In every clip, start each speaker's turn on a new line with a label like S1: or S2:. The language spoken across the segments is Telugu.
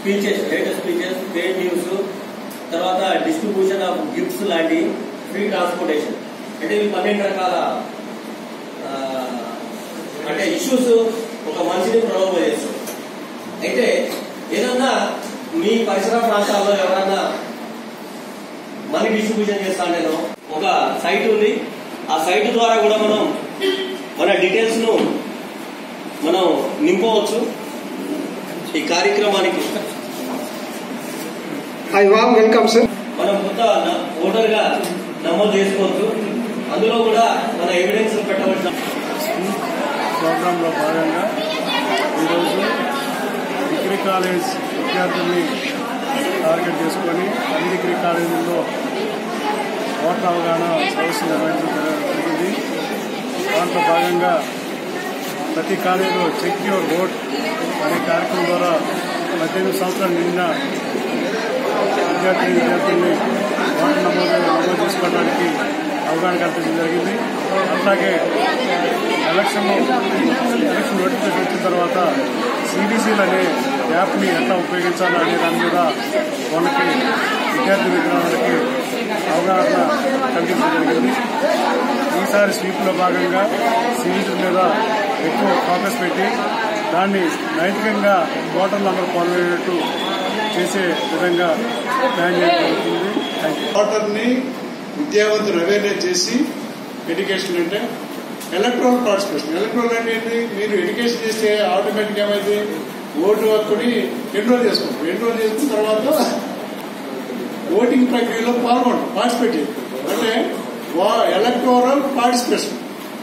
S1: Speeches hate speeches paid news తర్వాత డిస్ట్రిబ్యూషన్ ఆఫ్ గిఫ్ట్స్ లాంటి ఫ్రీ ట్రాన్స్పోర్టేషన్ అంటే ఇవి పన్నెండు రకాల ఆ, అంటే ఇష్యూస్ ఒక మనిషిని ప్రలోభ చేస్తుంది అయితే ఏదన్నా మీ పరిసర ప్రాంతాల్లో ఎవరన్నా మనీ డిస్ట్రిబ్యూషన్ చేస్తా నేను ఒక సైట్ ఉంది ఆ సైట్ ద్వారా కూడా మనం మన డీటెయిల్స్ ను మనం నింపవచ్చు ఈ కార్యక్రమానికి
S2: I warm welcome, sir.
S1: మనం కొత్త ఓటర్ గా నమోదు చేసుకోవచ్చు అందులో కూడా మన ఎవిడెన్స్ పెట్టవలసిన
S3: ప్రోగ్రాంలో భాగంగా ఈరోజు డిగ్రీ కాలేజ్ విద్యార్థుల్ని టార్గెట్ చేసుకొని అన్ని డిగ్రీ కాలేజీల్లో ఓటర్ అవగాహన సదస్సు నిర్వహించడం జరిగింది దాంట్లో భాగంగా ప్రతి కాలేజీలో చెక్ యువర్ ఓట్ అనే కార్యక్రమం ద్వారా పద్దెనిమిది సంవత్సరాలు నిండిన విద్యార్థి విద్యార్థుల్ని ఓటర్ నమోదు నమోదు చేసుకోవడానికి అవగాహన కల్పించడం జరిగింది అట్లాగే ఎలక్షన్ ఎలక్షన్ నోటిఫికేషన్ వచ్చిన తర్వాత సిబిసీలు అనే యాప్ని ఎట్లా ఉపయోగించాలి అనే దాని మీద వాళ్ళకి విద్యార్థి విగ్రహాలకి అవగాహన కల్పించడం జరిగింది ఈసారి స్వీప్లో భాగంగా సిబిసీ మీద ఎక్కువ ఫోకస్ పెట్టి దాన్ని నైతికంగా ఓటర్లు అందరూ పాల్గొనేటట్టు చేసే విధంగా ప్లాన్ చేయడం జరుగుతుంది థ్యాంక్ యూ
S4: ఓటర్ని విద్యావంతులు అవేర్నెస్ చేసి ఎడ్యుకేషన్ అంటే ఎలక్ట్రల్ పార్టిసిపేషన్ ఎలక్ట్రల్ అంటే ఏంటి మీరు ఎడ్యుకేషన్ చేస్తే ఆటోమేటిక్ ఏమైంది ఓటు హక్కుని ఎన్రోల్ చేసుకుంటాం ఎన్రోల్ చేసుకున్న తర్వాత ఓటింగ్ ప్రక్రియలో పాల్గొంటాం పార్టిసిపేట్ చేస్తాం అంటే electoral participation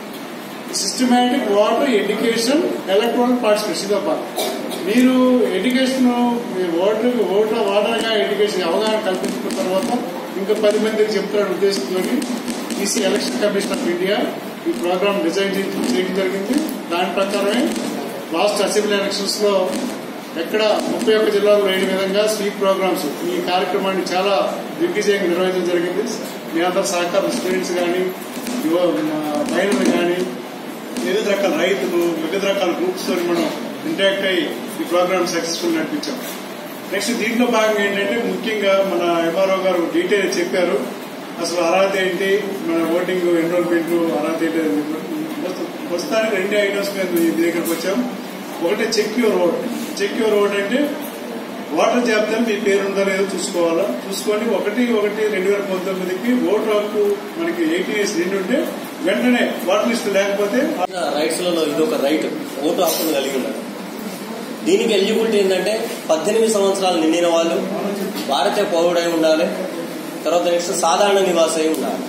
S4: systematic voter education electoral participation ఇదో భాగం మీరు ఎడ్యుకేషన్ మీ ఓటర్ ఓటర్ ఓటర్గా ఎడ్యుకేషన్ అవగాహన కల్పించిన తర్వాత ఇంకా పది మందికి చెప్తాడు ఉద్దేశంతో EC election commission of India ఈ ప్రోగ్రామ్ డిజైన్ చేసి- చేయడం జరిగింది దాని ప్రకారమే లాస్ట్ అసెంబ్లీ ఎలక్షన్స్ లో ఎక్కడ ముప్పై ఒక్క జిల్లాలో లేని విధంగా స్వీప్ ప్రోగ్రామ్స్ ఈ కార్యక్రమాన్ని చాలా దిగ్విజయంగా నిర్వహించడం జరిగింది మీ అందరి సహకారం స్టూడెంట్స్ కానీ యువ మహిళలు కానీ వివిధ రకాల రైతులు వివిధ రకాల గ్రూప్స్ తో మనం ఇంటరాక్ట్ అయ్యి ఈ ప్రోగ్రామ్ సక్సెస్ఫుల్ నడిపించాం నెక్స్ట్ దీంట్లో భాగంగా ఏంటంటే ముఖ్యంగా మన ఎంఆర్ఓ గారు డీటెయిల్ చెప్పారు అసలు అర్హత ఏంటి మన ఓటింగ్ ఎన్రోల్మెంట్ అర్హత ఏంటి అని ప్రస్తు- ప్రస్తుతానికి రెండు ఐటమ్స్ మీద మీ దగ్గరకు వచ్చాం ఒకటి check your road check your road అంటే ఓటర్ జాబితా మీ పేరు ఉందో లేదో చూసుకోవాలా చూసుకొని ఒకటి ఒకటి రెండు వేల పంతొమ్మిదికి ఓటర్ హక్కు మనకి ఎయిటీన్ ఇయర్స్ నిండి ఉంటే వెంటనే ఓటర్ లిస్ట్ లేకపోతే
S1: రైట్స్ లలో ఇది ఒక రైట్ ఓటు హక్కును కలిగి ఉన్నారు దీనికి ఎలిజిబిలిటీ ఏంటంటే పద్దెనిమిది సంవత్సరాలు నిండిన వాళ్ళు భారతీయ పౌరుడై ఉండాలి తర్వాత నెక్స్ట్ సాధారణ నివాసై ఉండాలి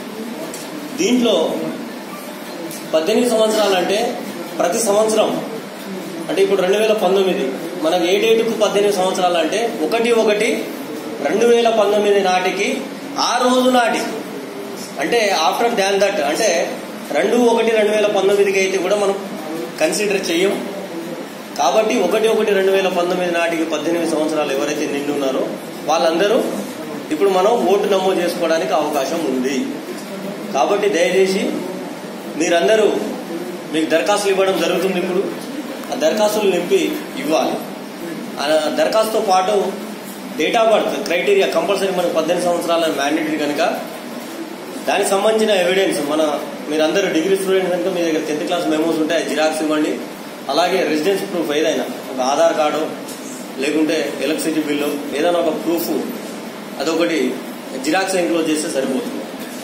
S1: దీంట్లో పద్దెనిమిది సంవత్సరాలు అంటే ప్రతి సంవత్సరం అంటే ఇప్పుడు రెండు వేల పంతొమ్మిది మనకు ఏ డేటుకు పద్దెనిమిది సంవత్సరాలు అంటే ఒకటి ఒకటి రెండు వేల పంతొమ్మిది నాటికి ఆ రోజు నాటి అంటే ఆఫ్టర్ దాన్ దట్ అంటే రెండు ఒకటి రెండు వేల పంతొమ్మిదికి అయితే కూడా మనం కన్సిడర్ చెయ్యం కాబట్టి ఒకటి ఒకటి రెండు వేల పంతొమ్మిది నాటికి పద్దెనిమిది సంవత్సరాలు ఎవరైతే నిండి ఉన్నారో వాళ్ళందరూ ఇప్పుడు మనం ఓటు నమోదు చేసుకోవడానికి అవకాశం ఉంది కాబట్టి దయచేసి మీరందరూ మీకు దరఖాస్తులు ఇవ్వడం జరుగుతుంది ఇప్పుడు ఆ దరఖాస్తులు నింపి ఇవ్వాలి ఆ దరఖాస్తుతో పాటు date of birth criteria compulsory మనకు పద్దెనిమిది సంవత్సరాల మ్యాండేటరీ కనుక దానికి సంబంధించిన ఎవిడెన్స్ మన మీరందరూ డిగ్రీ స్టూడెంట్ కనుక మీ దగ్గర టెన్త్ క్లాస్ మెమోస్ ఉంటే అది జిరాక్స్ ఇవ్వండి అలాగే రెసిడెన్స్ ప్రూఫ్ ఏదైనా ఒక ఆధార్ కార్డు లేకుంటే ఎలక్ట్రిసిటీ బిల్లు ఏదైనా ఒక ప్రూఫ్ అదొకటి జిరాక్స్ ఎన్క్లోజ్ చేస్తే సరిపోతుంది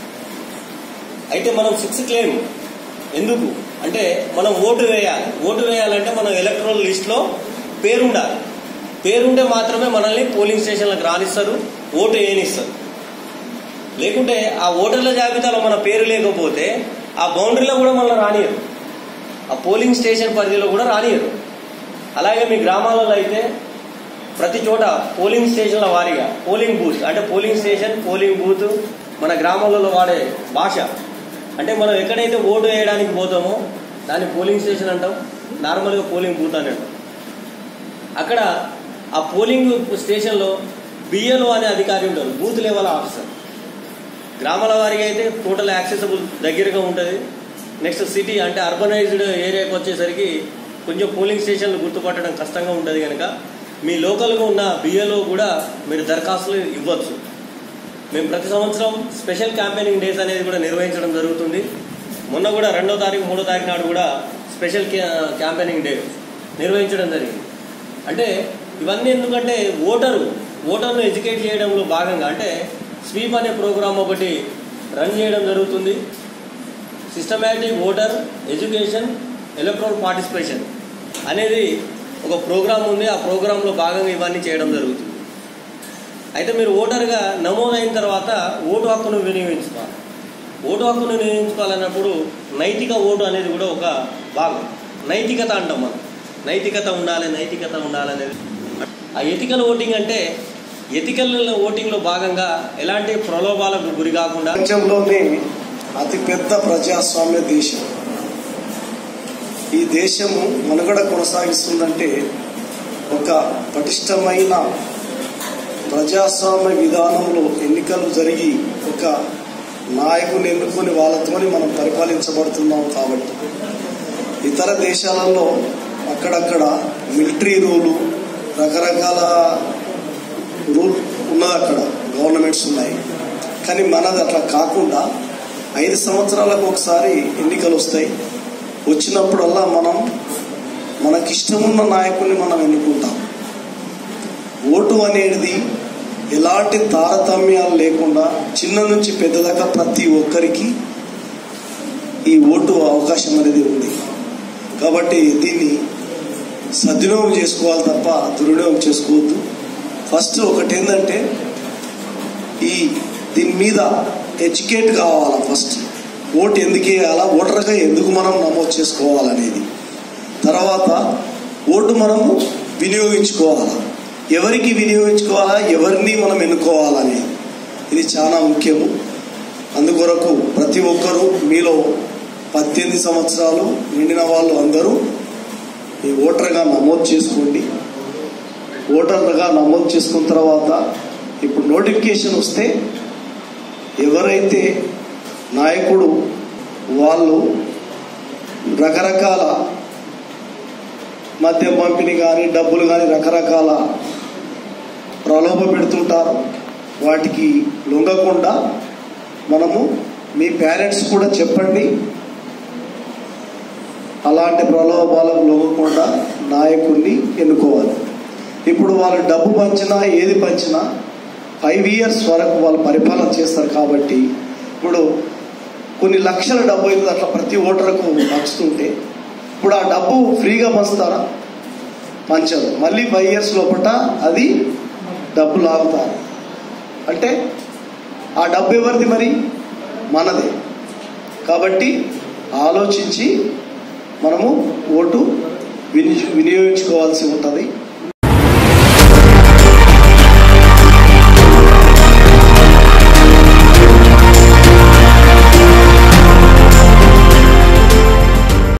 S1: అయితే మనం సిక్స్ క్లెయిమ్ ఎందుకు అంటే మనం ఓటు వేయాలి ఓటు వేయాలంటే మనం ఎలక్ట్రల్ లిస్ట్ లో పేరుండాలి పేరుంటే మాత్రమే మనల్ని పోలింగ్ స్టేషన్లకు రానిస్తారు ఓటు వేయనిస్తారు లేకుంటే ఆ ఓటర్ల జాబితాలో మన పేరు లేకపోతే ఆ బౌండరీలో కూడా మనల్ని రానియరు ఆ పోలింగ్ స్టేషన్ పరిధిలో కూడా రానియరు అలాగే మీ గ్రామాలలో అయితే ప్రతి చోట పోలింగ్ స్టేషన్ల వారీగా పోలింగ్ బూత్ అంటే పోలింగ్ స్టేషన్ పోలింగ్ బూత్ మన గ్రామాలలో వాడే భాష అంటే మనం ఎక్కడైతే ఓటు వేయడానికి పోతామో దాన్ని పోలింగ్ స్టేషన్ అంటాం నార్మల్గా పోలింగ్ బూత్ అని అంటాం అక్కడ ఆ పోలింగ్ స్టేషన్లో బిఎల్ఓ అనే అధికారి ఉంటారు బూత్ లెవెల్ ఆఫీసర్ గ్రామాల వారికి అయితే టోటల్ యాక్సెసబుల్ దగ్గరగా ఉంటుంది నెక్స్ట్ సిటీ అంటే అర్బనైజ్డ్ ఏరియాకి వచ్చేసరికి కొంచెం పోలింగ్ స్టేషన్లు గుర్తుపట్టడం కష్టంగా ఉంటుంది కనుక మీ లోకల్గా ఉన్న బిఏలో కూడా మీరు దరఖాస్తులు ఇవ్వచ్చు మేము ప్రతి సంవత్సరం స్పెషల్ క్యాంపెయినింగ్ డేస్ అనేది కూడా నిర్వహించడం జరుగుతుంది మొన్న కూడా రెండో తారీఖు మూడో తారీఖు నాడు కూడా స్పెషల్ క్యా- క్యాంపెయినింగ్ డే నిర్వహించడం జరిగింది అంటే ఇవన్నీ ఎందుకంటే ఓటరు ఓటర్ను ఎడ్యుకేట్ చేయడంలో భాగంగా అంటే స్వీప్ అనే ప్రోగ్రామ్ ఒకటి రన్ చేయడం జరుగుతుంది systematic voter education electoral participation అనేది ఒక ప్రోగ్రామ్ ఉంది ఆ ప్రోగ్రాంలో భాగంగా ఇవన్నీ చేయడం జరుగుతుంది అయితే మీరు ఓటర్గా నమోదైన తర్వాత ఓటు హక్కును వినియోగించుకోవాలి ఓటు హక్కును వినియోగించుకోవాలన్నప్పుడు నైతిక ఓటు అనేది కూడా ఒక భాగం నైతికత అంటాం మనం నైతికత ఉండాలి నైతికత ఉండాలి అనేది ఆ ఎథికల్ ఓటింగ్ అంటే ఎథికల్ ఓటింగ్లో భాగంగా ఎలాంటి ప్రలోభాలకు గురి కాకుండా
S2: ప్రపంచంలోనే అతిపెద్ద ప్రజాస్వామ్య దేశం ఈ దేశము మనుగడ కొనసాగిస్తుందంటే ఒక పటిష్టమైన ప్రజాస్వామ్య విధానంలో ఎన్నికలు జరిగి ఒక నాయకుని ఎన్నుకొని వాళ్ళతోని మనం పరిపాలించబడుతున్నాం కాబట్టి ఇతర దేశాలలో అక్కడక్కడ మిలిటరీ రూలు రకరకాల రూల్ ఉన్నది అక్కడ గవర్నమెంట్స్ ఉన్నాయి కానీ మనది అట్లా కాకుండా ఐదు సంవత్సరాలకు ఒకసారి ఎన్నికలు వస్తాయి వచ్చినప్పుడల్లా మనం మనకిష్టమున్న నాయకుడిని మనం ఎన్నుకుంటాం ఓటు అనేది ఎలాంటి తారతమ్యాలు లేకుండా చిన్న నుంచి పెద్ద దాకా ప్రతి ఒక్కరికి ఈ ఓటు అవకాశం అనేది ఉంది కాబట్టి దీన్ని సద్వినియోగం చేసుకోవాలి తప్ప దుర్వినియోగం చేసుకోవద్దు ఫస్ట్ ఒకటి ఏంటంటే ఈ దీని మీద ఎడ్యుకేట్ కావాలా ఫస్ట్ ఓటు ఎందుకు వేయాలా ఓటర్గా ఎందుకు మనం నమోదు చేసుకోవాలనేది తర్వాత ఓటు మనము వినియోగించుకోవాలా ఎవరికి వినియోగించుకోవాలా ఎవరిని మనం ఎన్నుకోవాలని ఇది చాలా ముఖ్యము అందుకొరకు ప్రతి ఒక్కరూ మీలో పద్దెనిమిది సంవత్సరాలు నిండిన వాళ్ళు అందరూ ఈ ఓటర్గా నమోదు చేసుకోండి ఓటర్గా నమోదు చేసుకున్న తర్వాత ఇప్పుడు నోటిఫికేషన్ వస్తే ఎవరైతే నాయకుడు వాళ్ళు రకరకాల మద్యం పంపిణీ కానీ డబ్బులు కానీ రకరకాల ప్రలోభ పెడుతుంటారు వాటికి లొంగకుండా మనము మీ పేరెంట్స్ కూడా చెప్పండి అలాంటి ప్రలోభాలకు లొంగకుండా నాయకుడిని ఎన్నుకోవాలి ఇప్పుడు వాళ్ళు డబ్బు పంచినా ఏది పంచినా ఫైవ్ ఇయర్స్ వరకు వాళ్ళు పరిపాలన చేస్తారు కాబట్టి ఇప్పుడు కొన్ని లక్షల డబ్బు అవుతుంది అట్లా ప్రతి ఓటర్కు పంచుతుంటే ఇప్పుడు ఆ డబ్బు ఫ్రీగా పంచుతారా పంచదు మళ్ళీ ఫైవ్ ఇయర్స్ లోపల అది డబ్బు లాగుతారు అంటే ఆ డబ్బు ఎవరిది మరి మనదే కాబట్టి ఆలోచించి మనము ఓటు విని వినియోగించుకోవాల్సి ఉంటుంది